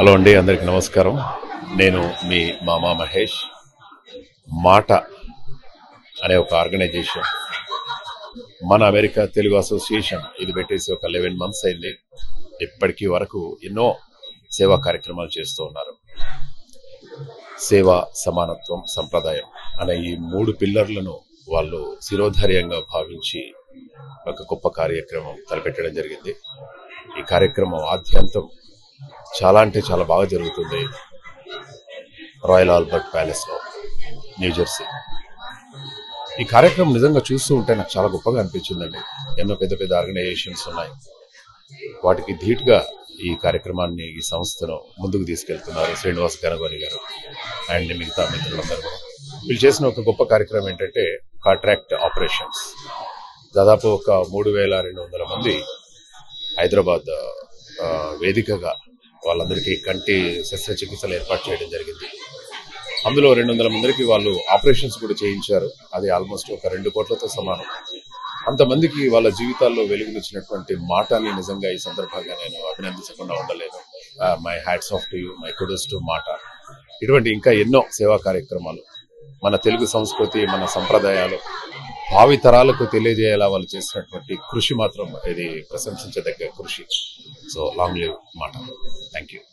Hello అండి అందరికి నమస్కారం నేను మీ మామా మహేష్ మాట అనే ఒక ఆర్గనైజేషన్ మన అమెరికా తెలుగు అసోసియేషన్ ఇది పెట్టేసి ఒక లెవెన్ మంత్స్ అయింది ఇప్పటికీ వరకు ఎన్నో సేవా కార్యక్రమాలు చేస్తూ ఉన్నారు సేవ సమానత్వం సంప్రదాయం అనే ఈ మూడు పిల్లర్లను వాళ్ళు శిరోధార్యంగా భావించి ఒక గొప్ప కార్యక్రమం తలపెట్టడం జరిగింది ఈ కార్యక్రమం ఆద్యంతం చాలా అంటే చాలా బాగా జరుగుతుంది రాయల్ ఆల్బర్ట్ ప్యాలెస్ లో న్యూజెర్సీ ఈ కార్యక్రమం నిజంగా చూస్తూ ఉంటే నాకు చాలా గొప్పగా అనిపించిందండి ఎన్నో పెద్ద పెద్ద ఆర్గనైజేషన్స్ ఉన్నాయి వాటికి ధీటుగా ఈ కార్యక్రమాన్ని ఈ సంస్థను ముందుకు తీసుకెళ్తున్నారు శ్రీనివాస్ గనగోని గారు అండ్ మిగతా మిత్రులందరూ కూడా. వీళ్ళు చేసిన ఒక గొప్ప కార్యక్రమం ఏంటంటే కాంట్రాక్ట్ ఆపరేషన్స్ దాదాపు ఒక మూడు వేల రెండు వందల మంది హైదరాబాద్ ఆ, వేదికగా వాళ్ళందరికీ కంటి శస్త్రచికిత్సలు ఏర్పాటు చేయడం జరిగింది అందులో రెండు వందల మందికి వాళ్ళు ఆపరేషన్స్ కూడా చేయించారు అది ఆల్మోస్ట్ ఒక రెండు కోట్లతో సమానం అంతమందికి వాళ్ళ జీవితాల్లో వెలుగునిచ్చినటువంటి మాటని నిజంగా ఈ సందర్భంగా నేను అభినందించకుండా ఉండలేదు my hats off to you my kudos to MATA ఇటువంటి ఇంకా ఎన్నో సేవా కార్యక్రమాలు మన తెలుగు సంస్కృతి మన సంప్రదాయాలు భావి తరాలకు తెలియజేయాలా వాళ్ళు చేసినటువంటి కృషి మాత్రం ఇది ప్రశంసించదగ్గ కృషి so long live MATA thank you